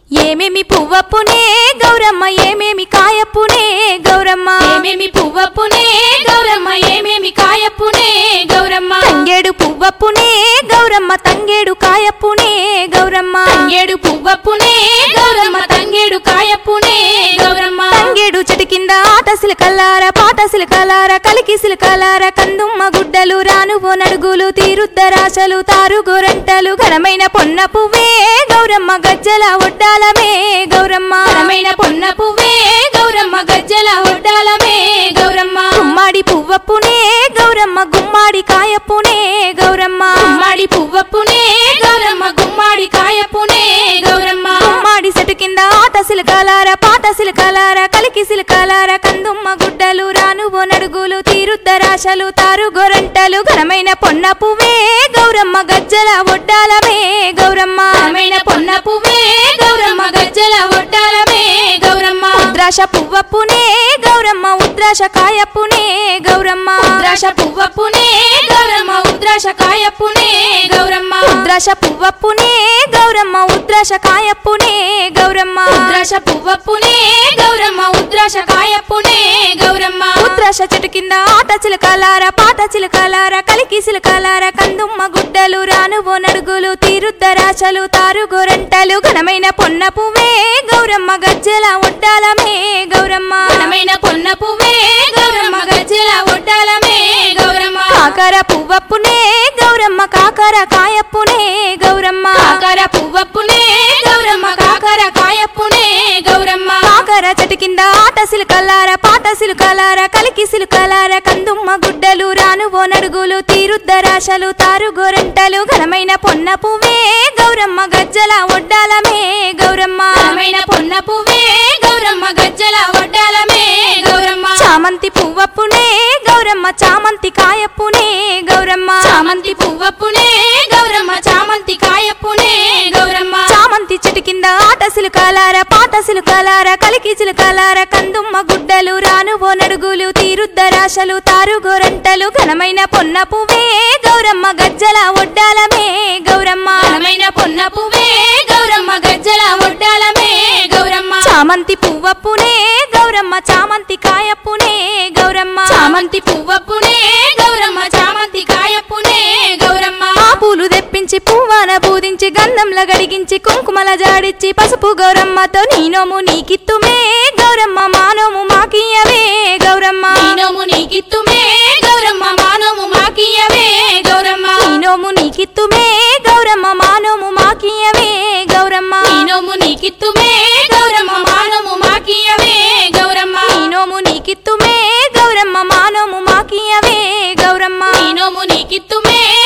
ఏమేమి పువ్వప్పునే గౌరమ్మ ఏమేమి కాయప్పునే గౌరమ్మ ఏమేమి పువ్వప్పునే గౌరమ్మ ఏమేమి కాయప్పునే గౌరమ్మ తంగేడు పువ్వప్పునే గౌరమ్మ తంగేడు కాయప్పునే గౌరమ్మ తంగేడు పువ్వప్పునే గౌరమ్మ తంగేడు కాయప్పునే గౌరమ్మ తంగేడు చెట్టు కింద ఆట సిలకల్లార పాట సిలకలార కలికి సిలకలార కందుమ్మ గుడ్డలు రానువో నడుగులు తీరుద్దరాశలు తారు గోరంటలు ఘనమైన పొన్న పువ్వే గౌరమ్మ గజ్జల ఒడ్డాలమే గౌరమ్మ ఘనమైన పొన్న పువ్వే గౌరమ్మ గజ్జల ఒడ్డాలమే గౌరమ్మ గుమ్మాడి పువ్వప్పునే గౌరమ్మ గుమ్మాడి కాయప్పునే గౌరమ్మ గుమ్మాడి పువ్వప్పునే గౌరమ్మ గుమ్మాడి కాయప్పునే గౌరమ్మ గుమ్మాడి చెట్టు కింద ఆట సిలకలార పాట సిలకలార కలికి సిలకలార కందుమ్మ గుడ్డలు రానువో నడుగులు తీరుద్దరాశలు తారు గొరంటలు ఘనమైన పొన్న పువ్వే గౌరమ్మ గజ్జల ఒడ్డాలమే గౌరమ్మ ఘనమైన పొన్న పువ్వే గౌరమ్మ గజ్జల ఒడ్డాలమే గౌరమ్మ ఉద్రాశ పువ్వప్పునే గౌరమ్మ ఉద్రాశ కాయప్పునే గౌరమ్మ ఉద్రాశ పువ్వప్పునే గౌరమ్మ ఉద్రాశ కాయప్పునే గౌరమ్మ ఉద్రాశ పువ్వప్పునే గౌరమ్మ ఉద్రాశ కాయప్పునే గౌరమ్మ ఉద్రాశ పువ్వప్పునే గౌరమ్మ ఉద్రాశ కాయప్పునే గౌరమ్మ ఉద్రాశ చెట్టు కింద ఆట చిలకలార పాట చిలకలార కలికి సిలకలార కందుమ్మ గుడ్డలు రానువో నడుగులు తీరుద్దరాశలు తారు గోరంటలు ఘనమైన పొన్న పువ్వే గౌరమ్మ గజ్జల ఒడ్డాలమే గౌరమ్మ ఘనమైన పొన్న పువ్వే గౌరమ్మ గజ్జల ఒడ్డాలమే గౌరమ్మ కాకర పువ్వప్పునే గౌరమ్మ కాకర కాయప్పునే గౌరమ్మ కాకర పువ్వప్పునే గౌరమ్మ కాకర కాయప్పునే గౌరమ్మ కాకర చెట్టు కింద ఆట సిలకలార పాట సిలకలార కలికి సిలకలార కందుమ్మ గుడ్డలు రానువో నడుగులు తీరుద్దరాశలు తారు గోరంటలు ఘనమైన పొన్న పువ్వే గౌరమ్మ గజ్జల ఒడ్డాలమే గౌరమ్మ ఘనమైన పొన్న పువ్వే గౌరమ్మ గజ్జల ఒడ్డాలమే గౌరమ్మ చామంతి పువ్వప్పునే గౌరమ్మ చామంతి కాయప్పునే గౌరమ్మ చామంతి పువ్వప్పునే గౌరమ్మ చామంతి కాయప్పునే గౌరమ్మ చామంతి చెట్టు కింద ఆట సిలుకలార పాట సిలుకలార కలికి చిలుకలార కందుమ్మ గుడ్డలు రానువో నడుగులు తీరుద్దరాశలు తారు గోరంటలు ఘనమైన పొన్న పువ్వే గౌరమ్మ గజ్జల ఒడ్డాలమే గౌరమ్మ ఘనమైన పొన్న పువ్వే గౌరమ్మ గజ్జల ఒడ్డాలమే గౌరమ్మ చామంతి పువ్వప్పునే గౌరమ్మ చామంతి కాయప్పునే గౌరమ్మ చామంతి పువ్వప్పునే గౌరమ్మ చామంతి కాయప్పునే గౌరమ్మ ఆ పూలు తెప్పించి పువ్వాన పూజించి గంధంల గడిగించి కుంకుమల జాడిచ్చి పసుపు గౌరమ్మతో నీనోము నీకిత్తుమే గౌరమ్మ మానోము మాకియవే గౌరమ్మ నీనోము నీకిత్తుమే గౌరమ్మ మానోము మాకియవే గౌరమ్మ నీనోము నీకిత్తుమే గౌరమ్మ మానోము మాకియవే గౌరమ్మ నీనోము నీకిత్తుమే గౌరమ్మ మానోము మాకియవే గౌరమ్మ నీనోము నీకిత్తుమే గౌరమ్మ మానోము మాకియవే గౌరమ్మ నీనోము నీకిత్తుమే